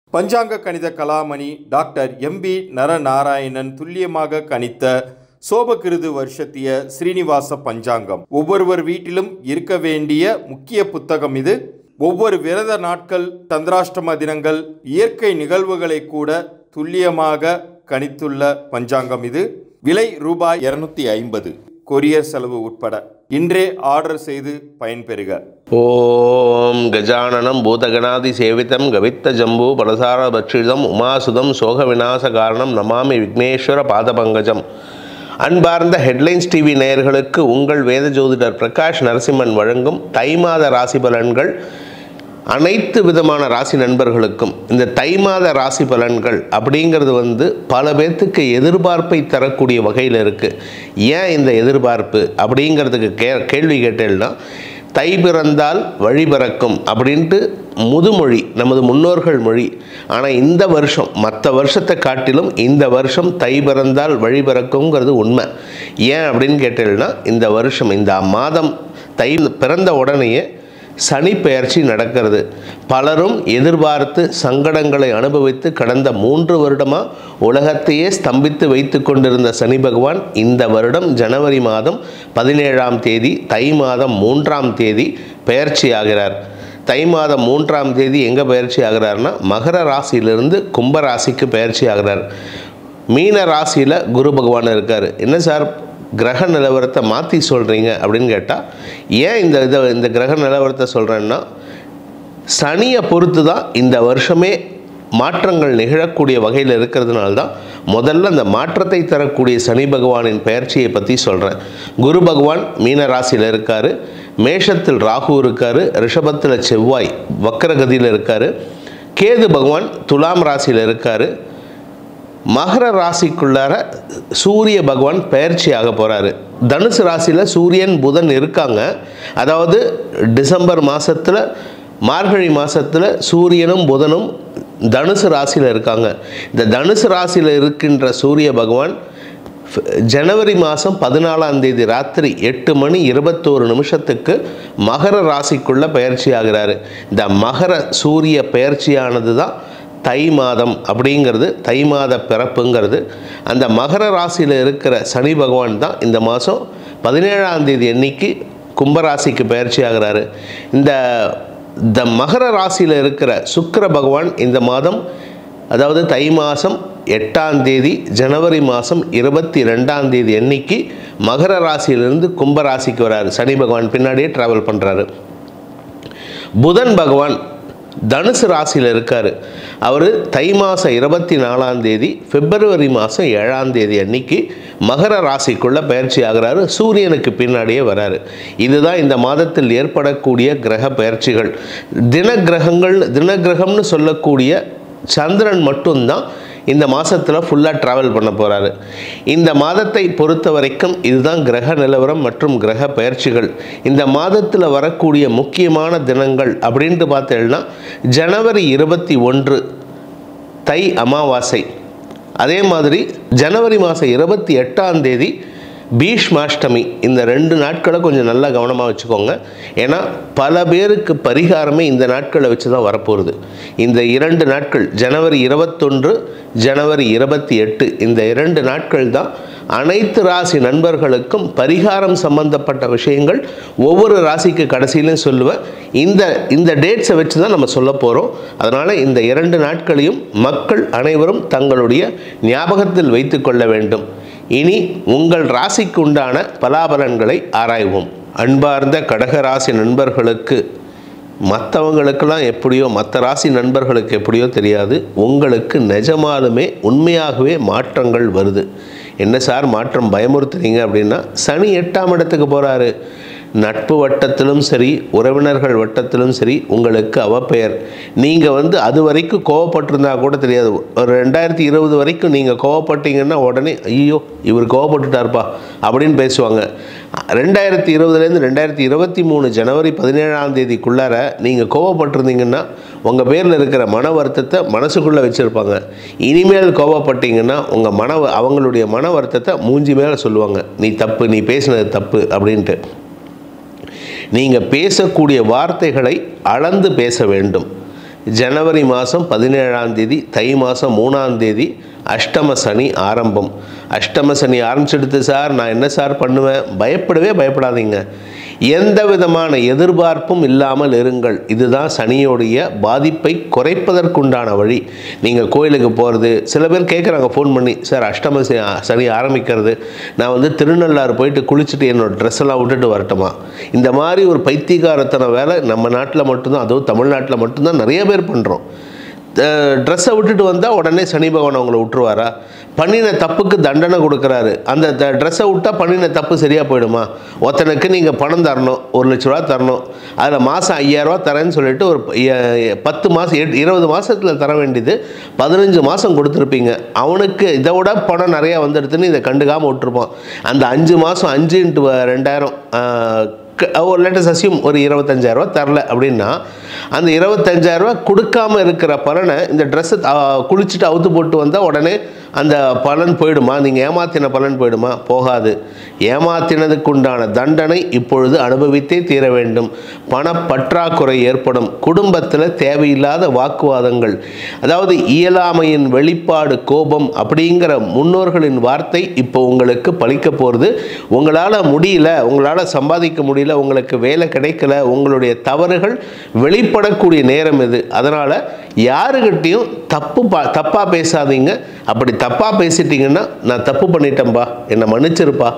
பஞ்சாங்க கணித Kalamani doctor MP Naranarayanan துல்லியமாக கணித்த சோபகிருது வருஷத்திய ஸ்ரீனிவாச பஞ்சாங்கம் ஒவ்வொருவர் வீட்டிலும் இருக்க வேண்டிய முக்கிய புத்தகம் இது ஒவ்வொரு விரத நாட்கள் தந்திராஷ்டம தினங்கள் இயற்கை நிகழ்வுகளை கூட துல்லியமாக கணித்துள்ள பஞ்சாங்கம் இது விலை ரூபாய் இருநூத்தி ஐம்பது கொரியர் செலவு உட்பட இன்றே ஆர்டர் செய்து பயன்பெறுக ஓம் கஜானனம் பூதகணாதி சேவிதம் கவித்த ஜம்பு பலசார பட்சிதம் உமாசுதம் சோக விநாச காரணம் நமாமி விக்னேஸ்வர பாதபங்கஜம் அன்பார்ந்த ஹெட்லைன்ஸ் டிவி நேயர்களுக்கு உங்கள் வேத ஜோதிடர் பிரகாஷ் நரசிம்மன் வழங்கும் தை மாத ராசி பலன்கள் அனைத்து விதமான ராசி நண்பர்களுக்கும் இந்த தை மாத ராசி பலன்கள் அப்படிங்கிறது வந்து பல பேர்த்துக்கு எதிர்பார்ப்பை தரக்கூடிய வகையில் இருக்குது ஏன் இந்த எதிர்பார்ப்பு அப்படிங்கிறதுக்கு கே கேள்வி கேட்டேன்னா தை பிறந்தால் வழி பிறக்கும் அப்படின்ட்டு முதுமொழி நமது முன்னோர்கள் மொழி ஆனால் இந்த வருஷம் மற்ற வருஷத்தை காட்டிலும் இந்த வருஷம் தை பிறந்தால் வழி பிறக்குங்கிறது உண்மை ஏன் அப்படின்னு கேட்டேன்னா இந்த வருஷம் இந்த மாதம் தை பிறந்த உடனேயே சனி பெயர்ச்சி நடக்கிறது பலரும் எதிர்பார்த்து சங்கடங்களை அனுபவித்து கடந்த மூன்று வருடமாக உலகத்தையே ஸ்தம்பித்து வைத்து கொண்டிருந்த சனி பகவான் இந்த வருடம் ஜனவரி மாதம் பதினேழாம் தேதி தை மாதம் மூன்றாம் தேதி பெயர்ச்சி ஆகிறார் தை மாதம் மூன்றாம் தேதி எங்கே பயிற்சி ஆகிறார்னா மகர ராசியிலிருந்து கும்ப ராசிக்கு பயிற்சி ஆகிறார் மீன ராசியில் குரு பகவான் இருக்கார் என்ன சார் கிரக நிலவரத்தை மாற்றி சொல்கிறீங்க அப்படின்னு கேட்டால் ஏன் இந்த இதை இந்த கிரக நிலவரத்தை சொல்கிறேன்னா சனியை பொறுத்து தான் இந்த வருஷமே மாற்றங்கள் நிகழக்கூடிய வகையில் இருக்கிறதுனால தான் முதல்ல அந்த மாற்றத்தை தரக்கூடிய சனி பகவானின் பெயர்ச்சியை பற்றி சொல்கிறேன் குரு பகவான் மீன ராசியில் இருக்கார் மேஷத்தில் ராகு இருக்கார் ரிஷபத்தில் செவ்வாய் வக்கரகதியில் இருக்கார் கேது பகவான் துலாம் ராசியில் இருக்கார் மகர ராசிக்குள்ளார சூரிய பகவான் பயிற்சி ஆக போகிறாரு தனுசு ராசியில் சூரியன் புதன் இருக்காங்க அதாவது டிசம்பர் மாதத்தில் மார்கழி மாதத்தில் சூரியனும் புதனும் தனுசு ராசியில் இருக்காங்க இந்த தனுசு ராசியில் இருக்கின்ற சூரிய பகவான் ஜனவரி மாதம் பதினாலாம் தேதி ராத்திரி எட்டு மணி இருபத்தோரு நிமிஷத்துக்கு மகர ராசிக்குள்ளே பயிற்சி ஆகிறாரு இந்த மகர சூரிய பயிற்சியானது தான் தை மாதம் அப்படிங்கிறது தை மாத பிறப்புங்கிறது அந்த மகர ராசியில் இருக்கிற சனி பகவான் தான் இந்த மாதம் பதினேழாம் தேதி அன்னைக்கு கும்பராசிக்கு பயிற்சி ஆகிறாரு இந்த இந்த மகர ராசியில் இருக்கிற சுக்கிர பகவான் இந்த மாதம் அதாவது தை மாதம் எட்டாம் தேதி ஜனவரி மாதம் இருபத்தி ரெண்டாம் தேதி அன்னைக்கு மகர ராசியிலிருந்து கும்பராசிக்கு வராரு சனி பகவான் பின்னாடியே ட்ராவல் பண்ணுறாரு புதன் பகவான் தனுசு ராசியில் இருக்கார் அவர் தை மாதம் இருபத்தி நாலாம் தேதி பிப்ரவரி மாதம் ஏழாம் தேதி அன்னைக்கு மகர ராசிக்குள்ளே பயிற்சி ஆகிறாரு சூரியனுக்கு பின்னாடியே வராரு இதுதான் இந்த மாதத்தில் ஏற்படக்கூடிய கிரக பயிற்சிகள் தின கிரகங்கள் தின கிரகம்னு சொல்லக்கூடிய சந்திரன் மட்டும்தான் இந்த மாதத்தில் ஃபுல்லாக ட்ராவல் பண்ண போகிறாரு இந்த மாதத்தை பொறுத்த வரைக்கும் இதுதான் கிரக நிலவரம் மற்றும் கிரக பயிற்சிகள் இந்த மாதத்தில் வரக்கூடிய முக்கியமான தினங்கள் அப்படின்ட்டு பார்த்தேன்னா ஜனவரி இருபத்தி ஒன்று தை அமாவாசை அதே மாதிரி ஜனவரி மாதம் இருபத்தி எட்டாம் தேதி பீஷ்மாஷ்டமி இந்த ரெண்டு நாட்களை கொஞ்சம் நல்லா கவனமாக வச்சுக்கோங்க ஏன்னா பல பேருக்கு பரிகாரமே இந்த நாட்களை வச்சு தான் வரப்போகுது இந்த இரண்டு நாட்கள் ஜனவரி இருபத்தொன்று ஜனவரி இருபத்தி எட்டு இந்த இரண்டு நாட்கள் தான் அனைத்து ராசி நண்பர்களுக்கும் பரிகாரம் சம்பந்தப்பட்ட விஷயங்கள் ஒவ்வொரு ராசிக்கு கடைசியிலும் சொல்லுவேன் இந்த இந்த டேட்ஸை வச்சு தான் நம்ம சொல்ல போகிறோம் அதனால் இந்த இரண்டு நாட்களையும் மக்கள் அனைவரும் தங்களுடைய ஞாபகத்தில் வைத்து கொள்ள வேண்டும் இனி உங்கள் ராசிக்கு உண்டான பலாபலன்களை ஆராய்வோம் அன்பார்ந்த கடகராசி நண்பர்களுக்கு மற்றவங்களுக்கெல்லாம் எப்படியோ மற்ற ராசி நண்பர்களுக்கு எப்படியோ தெரியாது உங்களுக்கு நிஜமாலுமே உண்மையாகவே மாற்றங்கள் வருது என்ன சார் மாற்றம் பயமுறுத்துறீங்க அப்படின்னா சனி எட்டாம் இடத்துக்கு போகிறாரு நட்பு வட்டத்திலும் சரி உறவினர்கள் வட்டத்திலும் சரி உங்களுக்கு அவப்பெயர் நீங்கள் வந்து அது வரைக்கும் கோவப்பட்டிருந்தா கூட தெரியாது ஒரு ரெண்டாயிரத்தி இருபது வரைக்கும் நீங்கள் கோவப்பட்டீங்கன்னா உடனே ஐயோ இவர் கோவப்பட்டுட்டார்ப்பா அப்படின்னு பேசுவாங்க ரெண்டாயிரத்தி இருபதுலேருந்து ரெண்டாயிரத்தி இருபத்தி மூணு ஜனவரி பதினேழாம் தேதிக்குள்ளார நீங்கள் கோவப்பட்டிருந்தீங்கன்னா உங்கள் பேரில் இருக்கிற மன வருத்தத்தை மனசுக்குள்ளே வச்சுருப்பாங்க இனிமேல் கோவப்பட்டீங்கன்னா உங்கள் மன அவங்களுடைய மன வருத்தத்தை மூஞ்சி மேலே சொல்லுவாங்க நீ தப்பு நீ பேசினது தப்பு அப்படின்ட்டு நீங்கள் பேசக்கூடிய வார்த்தைகளை அளந்து பேச வேண்டும் ஜனவரி மாதம் பதினேழாம் தேதி தை மாதம் மூணாம் தேதி அஷ்டம சனி ஆரம்பம் அஷ்டம சனி ஆரம்பிச்செடுத்து சார் நான் என்ன சார் பண்ணுவேன் பயப்படவே பயப்படாதீங்க எந்த விதமான எதிர்பார்ப்பும் இல்லாமல் இருங்கள் இதுதான் சனியோடைய பாதிப்பை குறைப்பதற்குண்டான வழி நீங்கள் கோயிலுக்கு போகிறது சில பேர் கேட்குறாங்க ஃபோன் பண்ணி சார் அஷ்டம ச- சனி ஆரம்பிக்கிறது நான் வந்து திருநள்ளாறு போயிட்டு குளிச்சுட்டு என்னோட ட்ரெஸ் எல்லாம் விட்டுட்டு வரட்டுமா இந்த மாதிரி ஒரு பைத்தியகாரத்தன வேலை நம்ம நாட்டில் மட்டும்தான் அதுவும் தமிழ்நாட்டில் மட்டும்தான் நிறைய பேர் பண்ணுறோம் ட்ரெஸ்ஸை விட்டுட்டு வந்தால் உடனே சனி பகவான் அவங்கள விட்டுருவாரா பண்ணின தப்புக்கு தண்டனை கொடுக்குறாரு அந்த ட்ரெஸ்ஸை விட்டால் பண்ணின தப்பு சரியாக போயிடுமா ஒருத்தனுக்கு நீங்கள் பணம் தரணும் ஒரு லட்ச ரூபா தரணும் அதில் மாதம் ஐயாயிரரூவா தரேன்னு சொல்லிட்டு ஒரு எ- எ- பத்து மாதம் எட் இருபது மாதத்தில் தர வேண்டியது பதினஞ்சு மாதம் கொடுத்துருப்பீங்க அவனுக்கு இதை விட பணம் நிறையா வந்துடுதுன்னு இதை கண்டுக்காமல் விட்டுருப்பான் அந்த அஞ்சு மாதம் அஞ்சு இன்ட்டு ரெண்டாயிரம் ஆஹ், க- ஒரு லேட்டஸ்ட் அசியூம் ஒரு இருபத்தஞ்சாயிரரூவா தரல அப்படின்னா அந்த இருபத்தஞ்சாயிரரூவா கொடுக்காம இருக்கிற பலனை இந்த ட்ரெஸ்ஸை குளிச்சுட்டு அவுத்து போட்டு வந்தால் உடனே அந்த பலன் போயிடுமா நீங்கள் ஏமாத்தின பலன் போயிடுமா போகாது ஏமாத்தினதுக்கு உண்டான தண்டனை இப்பொழுது அனுபவித்தே தீர வேண்டும் பணப்பற்றாக்குறை ஏற்படும் குடும்பத்தில் தேவையில்லாத வாக்குவாதங்கள் அதாவது இயலாமையின் வெளிப்பாடு கோபம் அப்படிங்கிற முன்னோர்களின் வார்த்தை இப்போ உங்களுக்கு பலிக்க போகிறது உங்களால் முடியல உங்களால் சம்பாதிக்க முடியல உங்களுக்கு வேலை கிடைக்கல உங்களுடைய தவறுகள் வெளிப்படக்கூடிய நேரம் இது அதனால் யாருக்கிட்டேயும் தப்பு பா தப்பாக பேசாதீங்க அப்படி தப்பாக பேசிட்டீங்கன்னா நான் தப்பு பண்ணிட்டேன்பா என்னை மன்னிச்சிருப்பா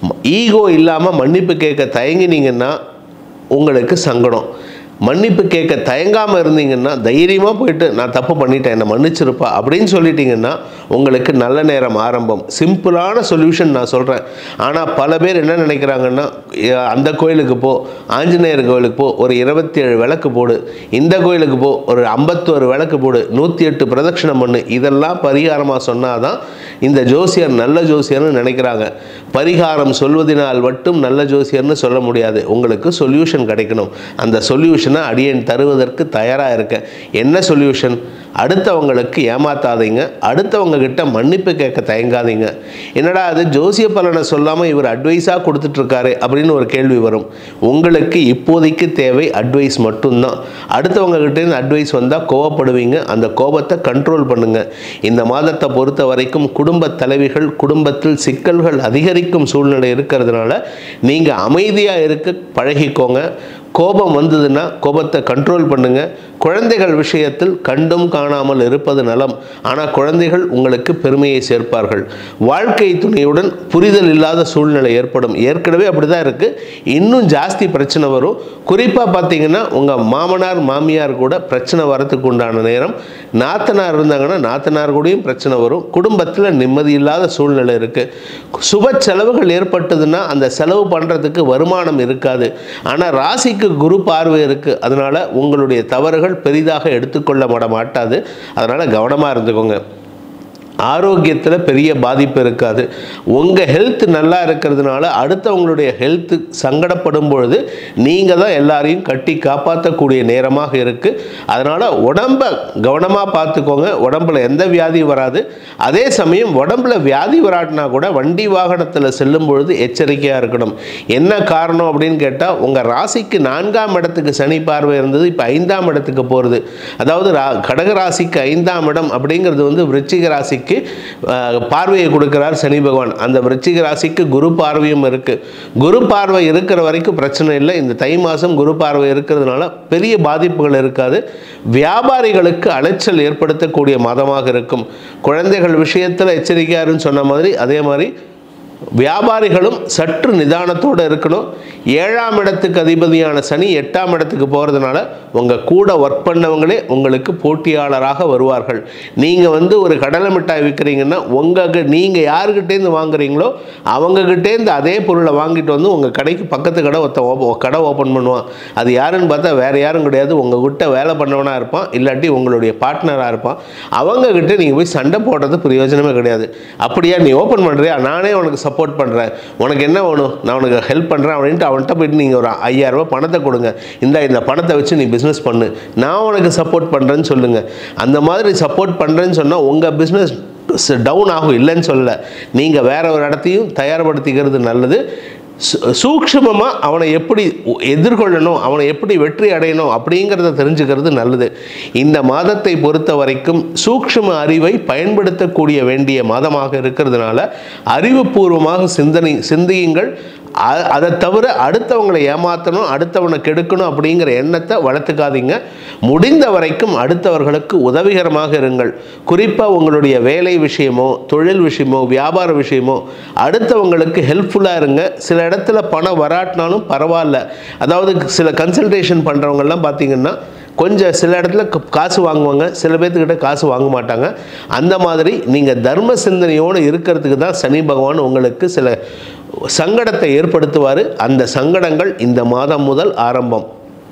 ஈகோ இல்லாமல் மன்னிப்பு கேட்க தயங்கினீங்கன்னா உங்களுக்கு சங்கடம் மன்னிப்பு கேட்க தயங்காமல் இருந்தீங்கன்னா தைரியமாக போயிட்டு நான் தப்பு பண்ணிட்டேன் என்னை மன்னிச்சிருப்பா அப்படின்னு சொல்லிட்டீங்கன்னா உங்களுக்கு நல்ல நேரம் ஆரம்பம் சிம்பிளான சொல்யூஷன் நான் சொல்கிறேன் ஆனால் பல பேர் என்ன நினைக்கிறாங்கன்னா "ஏ, அந்த கோயிலுக்கு போ ஆஞ்சநேயர் கோயிலுக்கு போ ஒரு இருபத்தி ஏழு விளக்கு போடு இந்த கோயிலுக்கு போ ஒரு ஐம்பத்தோரு விளக்கு போடு நூற்றி எட்டு பிரதட்சணம் பண்ணு இதெல்லாம் பரிகாரமாக சொன்னாதான் இந்த ஜோசியர் நல்ல ஜோசியர்னு நினைக்கிறாங்க பரிகாரம் சொல்வதனால் மட்டும் நல்ல ஜோசியர்னு சொல்ல முடியாது உங்களுக்கு சொல்யூஷன் கிடைக்கணும் அந்த சொல்யூஷனை அடியேன் தருவதற்கு தயாராக இருக்கேன் என்ன சொல்யூஷன் அடுத்தவங்களுக்கு ஏமாத்தாதீங்க அடுத்தவங்க கிட்ட மன்னிப்பு கேட்க தயங்காதீங்க என்னடா அது ஜோசிய பலனை சொல்லாமல் இவர் அட்வைஸாக கொடுத்துட்ருக்காரு அப்படின்னு ஒரு கேள்வி வரும் உங்களுக்கு இப்போதைக்கு தேவை அட்வைஸ் மட்டும்தான் அடுத்தவங்க கிட்டேருந்து அட்வைஸ் வந்தால் கோவப்படுவீங்க அந்த கோபத்தை கண்ட்ரோல் பண்ணுங்க இந்த மாதத்தை பொறுத்த வரைக்கும் குடும்ப தலைவிகள் குடும்பத்தில் சிக்கல்கள் அதிகரிக்கும் சூழ்நிலை இருக்கிறதுனால நீங்கள் அமைதியாக இருக்க பழகிக்கோங்க கோபம் வந்ததுன்னா கோபத்தை கண்ட்ரோல் பண்ணுங்க குழந்தைகள் விஷயத்தில் கண்டும் காணாமல் இருப்பது நலம் ஆனால் குழந்தைகள் உங்களுக்கு பெருமையை சேர்ப்பார்கள் வாழ்க்கை துணையுடன் புரிதல் இல்லாத சூழ்நிலை ஏற்படும் ஏற்கனவே அப்படி தான் இருக்குது இன்னும் ஜாஸ்தி பிரச்சனை வரும் குறிப்பாக பார்த்தீங்கன்னா உங்கள் மாமனார் மாமியார் கூட பிரச்சனை வரத்துக்கு உண்டான நேரம் நாத்தனார் இருந்தாங்கன்னா நாத்தனார் கூடயும் பிரச்சனை வரும் குடும்பத்தில் நிம்மதி இல்லாத சூழ்நிலை இருக்குது சுப செலவுகள் ஏற்பட்டதுன்னா அந்த செலவு பண்ணுறதுக்கு வருமானம் இருக்காது ஆனால் ராசிக்கு குரு பார்வை இருக்குது அதனால் உங்களுடைய தவறுகள் பெரிதாக எடுத்துக்கொள்ள மாட மாட்டாது அதனால் கவனமாக இருந்துக்கோங்க ஆரோக்கியத்தில் பெரிய பாதிப்பு இருக்காது உங்கள் ஹெல்த் நல்லா இருக்கிறதுனால அடுத்தவங்களுடைய ஹெல்த்து சங்கடப்படும் பொழுது நீங்கள் தான் எல்லாரையும் கட்டி காப்பாற்றக்கூடிய நேரமாக இருக்குது அதனால் உடம்ப கவனமாக பார்த்துக்கோங்க உடம்புல எந்த வியாதியும் வராது அதே சமயம் உடம்புல வியாதி வராட்டினா கூட வண்டி வாகனத்தில் செல்லும் பொழுது எச்சரிக்கையாக இருக்கணும் என்ன காரணம் அப்படின்னு கேட்டால் உங்கள் ராசிக்கு நான்காம் இடத்துக்கு சனி பார்வை இருந்தது இப்போ ஐந்தாம் இடத்துக்கு போகிறது அதாவது ரா கடக ராசிக்கு ஐந்தாம் இடம் அப்படிங்கிறது வந்து விருச்சிக ராசிக்கு அஹ், பார்வையை கொடுக்கிறார் சனி பகவான் அந்த விருச்சிக ராசிக்கு குரு பார்வையும் இருக்குது குரு பார்வை இருக்கிற வரைக்கும் பிரச்சனை இல்லை இந்த தை மாதம் குரு பார்வை இருக்கிறதுனால பெரிய பாதிப்புகள் இருக்காது வியாபாரிகளுக்கு அலைச்சல் ஏற்படுத்தக்கூடிய மாதமாக இருக்கும் குழந்தைகள் விஷயத்தில் எச்சரிக்கையாருன்னு சொன்ன மாதிரி அதே மாதிரி வியாபாரிகளும் சற்று நிதானத்தோடு இருக்கணும் ஏழாம் இடத்துக்கு அதிபதியான சனி எட்டாம் இடத்துக்கு போகிறதுனால உங்கள் கூட ஒர்க் பண்ணவங்களே உங்களுக்கு போட்டியாளராக வருவார்கள் நீங்கள் வந்து ஒரு கடலை மிட்டாய் விற்கிறீங்கன்னா உங்கள் நீங்கள் யாருக்கிட்டேருந்து வாங்குறீங்களோ அவங்கக்கிட்டேருந்து அதே பொருளை வாங்கிட்டு வந்து உங்கள் கடைக்கு பக்கத்து கடை ஒருத்த ஓப்ப கடை ஓப்பன் பண்ணுவான் அது யாருன்னு பார்த்தா வேறு யாரும் கிடையாது உங்கள் கிட்ட வேலை பண்ணவனாக இருப்பான் இல்லாட்டி உங்களுடைய பார்ட்னராக இருப்பான் அவங்கக்கிட்ட நீங்கள் போய் சண்டை போடுறது பிரயோஜனமே கிடையாது அப்படியா நீ ஓப்பன் பண்ணுறியா நானே உனக்கு சப்போர்ட் பண்ணுறேன் உனக்கு என்ன வேணும் நான் உனக்கு ஹெல்ப் பண்ணுறேன் அப்படின்ட்டு அவன்கிட்ட போயிட்டு நீங்கள் ஒரு ஐயாயிரரூபா பணத்தை கொடுங்க இந்த இந்த பணத்தை வச்சு நீ பிஸ்னஸ் பண்ணு நான் உனக்கு சப்போர்ட் பண்ணுறேன்னு சொல்லுங்கள் அந்த மாதிரி சப்போர்ட் பண்ணுறேன்னு சொன்னால் உங்கள் பிஸ்னஸ் டவுன் ஆகும் இல்லைன்னு சொல்லலை நீங்கள் வேற ஒரு இடத்தையும் தயார்படுத்திக்கிறது நல்லது சூக்ஷமமாக அவனை எப்படி உ- எதிர்கொள்ளணும் அவனை எப்படி வெற்றி அடையணும் அப்படிங்கிறத தெரிஞ்சுக்கிறது நல்லது இந்த மாதத்தை பொறுத்த வரைக்கும் சூக்ஷ்ம அறிவை பயன்படுத்தக்கூடிய வேண்டிய மாதமாக இருக்கிறதுனால அறிவுபூர்வமாக சிந்தனை சிந்தியுங்கள் அ- அதை தவிர அடுத்தவங்களை ஏமாற்றணும் அடுத்தவனை கெடுக்கணும் அப்படிங்கிற எண்ணத்தை வளர்த்துக்காதீங்க முடிந்த வரைக்கும் அடுத்தவர்களுக்கு உதவிகரமாக இருங்கள் குறிப்பாக உங்களுடைய வேலை விஷயமோ தொழில் விஷயமோ வியாபார விஷயமோ அடுத்தவங்களுக்கு ஹெல்ப்ஃபுல்லாக இருங்க சில இடத்துல பணம் வராட்டினாலும் பரவாயில்ல அதாவது சில கன்சல்டேஷன் பண்ணுறவங்கெல்லாம் பார்த்தீங்கன்னா கொஞ்சம் சில இடத்துல க- காசு வாங்குவாங்க சில பேர்த்துக்கிட்ட காசு வாங்க மாட்டாங்க அந்த மாதிரி நீங்கள் தர்ம சிந்தனையோடு இருக்கிறதுக்கு தான் சனி பகவான் உங்களுக்கு சில சங்கடத்தை ஏற்படுத்துவார் அந்த சங்கடங்கள் இந்த மாதம் முதல் ஆரம்பம்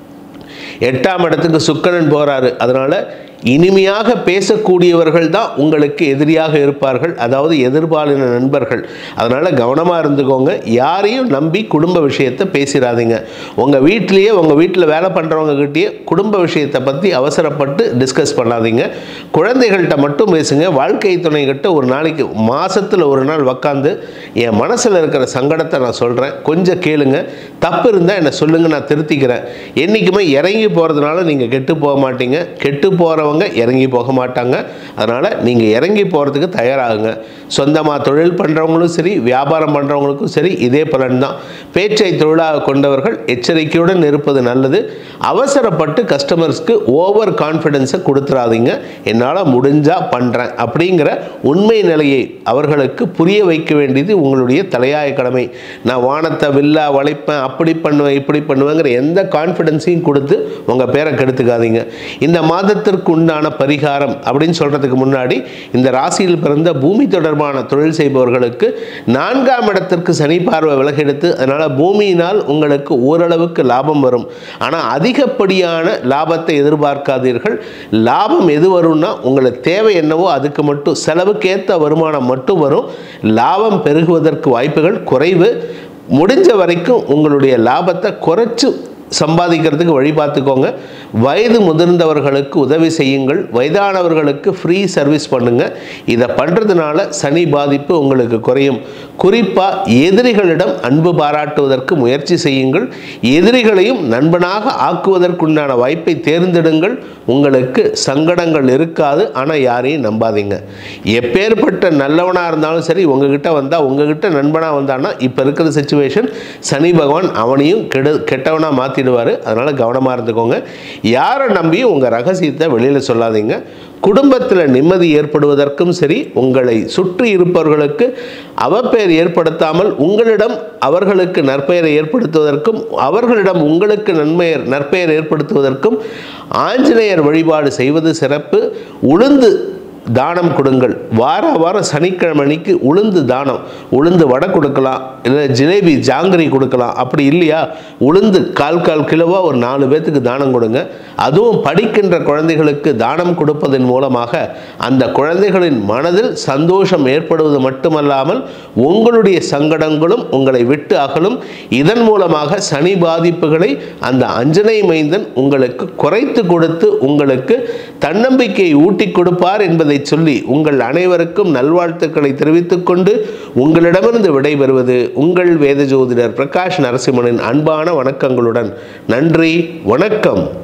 எட்டாம் இடத்துக்கு சுக்கிரன் போறாரு அதனால இனிமையாக பேசக்கூடியவர்கள் தான் உங்களுக்கு எதிரியாக இருப்பார்கள் அதாவது எதிர்பாலின நண்பர்கள் அதனால் கவனமாக இருந்துக்கோங்க யாரையும் நம்பி குடும்ப விஷயத்தை பேசிடாதீங்க உங்கள் வீட்டிலேயே உங்கள் வீட்டில் வேலை பண்ணுறவங்க கிட்டேயே குடும்ப விஷயத்தை பற்றி அவசரப்பட்டு டிஸ்கஸ் பண்ணாதீங்க குழந்தைகள்கிட்ட மட்டும் பேசுங்க வாழ்க்கை துணைகிட்ட ஒரு நாளைக்கு மாசத்துல ஒரு நாள் உக்காந்து என் மனசில் இருக்கிற சங்கடத்தை நான் சொல்கிறேன் கொஞ்சம் கேளுங்க தப்பு இருந்தால் என்னை சொல்லுங்கள் நான் திருத்திக்கிறேன் என்றைக்குமே இறங்கி போகிறதுனால நீங்கள் கெட்டு போக மாட்டீங்க கெட்டு போகிறவங்க இறங்கி போக மாட்டாங்க அதனால் நீங்கள் இறங்கி போகிறதுக்கு தயாராகுங்க சொந்தமாக தொழில் பண்ணுறவங்களும் சரி வியாபாரம் பண்ணுறவங்களுக்கும் சரி இதே பலன் தான் பேச்சை தொழிலாக கொண்டவர்கள் எச்சரிக்கையுடன் இருப்பது நல்லது அவசரப்பட்டு கஸ்டமர்ஸ்க்கு ஓவர் கான்ஃபிடென்ஸை கொடுத்துறாதீங்க என்னால் முடிஞ்சால் பண்ணுறேன் அப்படிங்கிற உண்மை நிலையை அவர்களுக்கு புரிய வைக்க வேண்டியது உங்களுடைய தலையாய கடமை நான் வானத்தை வில்லா வளைப்பேன் அப்படி பண்ணுவேன் இப்படி பண்ணுவேங்கிற எந்த கான்ஃபிடென்ஸையும் கொடுத்து உங்கள் பேரை கெடுத்துக்காதீங்க இந்த மாதத்திற்கு உண்டான பரிகாரம் அப்படின்னு சொல்கிறதுக்கு முன்னாடி இந்த ராசியில் பிறந்த பூமி தொடர்பான தொழில் செய்பவர்களுக்கு நான்காம் இடத்திற்கு சனி பார்வை விலகெடுத்து அதனால் பூமியினால் உங்களுக்கு ஓரளவுக்கு லாபம் வரும் ஆனால் அதிகப்படியான லாபத்தை எதிர்பார்க்காதீர்கள் லாபம் எது வரும்னா உங்களுக்கு தேவை என்னவோ அதுக்கு மட்டும் செலவுக்கேற்ற வருமானம் மட்டும் வரும் லாபம் பெருகுவதற்கு வாய்ப்புகள் குறைவு முடிஞ்ச வரைக்கும் உங்களுடைய லாபத்தை குறைச்சு சம்பாதிக்கிறதுக்கு வழி பார்த்துக்கோங்க வயது முதிர்ந்தவர்களுக்கு உதவி செய்யுங்கள் வயதானவர்களுக்கு ஃப்ரீ சர்வீஸ் பண்ணுங்க இதை பண்ணுறதுனால சனி பாதிப்பு உங்களுக்கு குறையும் குறிப்பாக எதிரிகளிடம் அன்பு பாராட்டுவதற்கு முயற்சி செய்யுங்கள் எதிரிகளையும் நண்பனாக ஆக்குவதற்குண்டான வாய்ப்பை தேர்ந்தெடுங்கள் உங்களுக்கு சங்கடங்கள் இருக்காது ஆனால் யாரையும் நம்பாதீங்க எப்பேற்பட்ட நல்லவனாக இருந்தாலும் சரி உங்ககிட்ட வந்தால் உங்ககிட்ட நண்பனாக வந்தான்னா இப்போ இருக்கிற சுச்சுவேஷன் சனி பகவான் அவனையும் கெடு கெட்டவனாக மாற்றிடுவார் அதனால் கவனமாக இருந்துக்கோங்க யாரை நம்பியும் உங்கள் ரகசியத்தை வெளியில் சொல்லாதீங்க குடும்பத்தில் நிம்மதி ஏற்படுவதற்கும் சரி உங்களை சுற்றி இருப்பவர்களுக்கு அவப்பெயர் ஏற்படுத்தாமல் உங்களிடம் அவர்களுக்கு நற்பெயரை ஏற்படுத்துவதற்கும் அவர்களிடம் உங்களுக்கு நன்மையர் நற்பெயர் ஏற்படுத்துவதற்கும் ஆஞ்சநேயர் வழிபாடு செய்வது சிறப்பு உளுந்து தானம் கொடுங்கள் வார வாரம் சனிக்கிழமை அன்னைக்கு உளுந்து தானம் உளுந்து வடை கொடுக்கலாம் இல்லை ஜிலேபி ஜாங்கிரி கொடுக்கலாம் அப்படி இல்லையா உளுந்து கால் கால் கிலோவாக ஒரு நாலு பேர்த்துக்கு தானம் கொடுங்க அதுவும் படிக்கின்ற குழந்தைகளுக்கு தானம் கொடுப்பதன் மூலமாக அந்த குழந்தைகளின் மனதில் சந்தோஷம் ஏற்படுவது மட்டுமல்லாமல் உங்களுடைய சங்கடங்களும் உங்களை விட்டு அகலும் இதன் மூலமாக சனி பாதிப்புகளை அந்த அஞ்சனை மைந்தன் உங்களுக்கு குறைத்து கொடுத்து உங்களுக்கு தன்னம்பிக்கையை ஊட்டி கொடுப்பார் என்பதை சொல்லி உங்கள் அனைவருக்கும் நல்வாழ்த்துக்களை தெரிவித்துக் கொண்டு உங்களிடமிருந்து விடைபெறுவது உங்கள் வேத ஜோதிடர் பிரகாஷ் நரசிம்மனின் அன்பான வணக்கங்களுடன் நன்றி வணக்கம்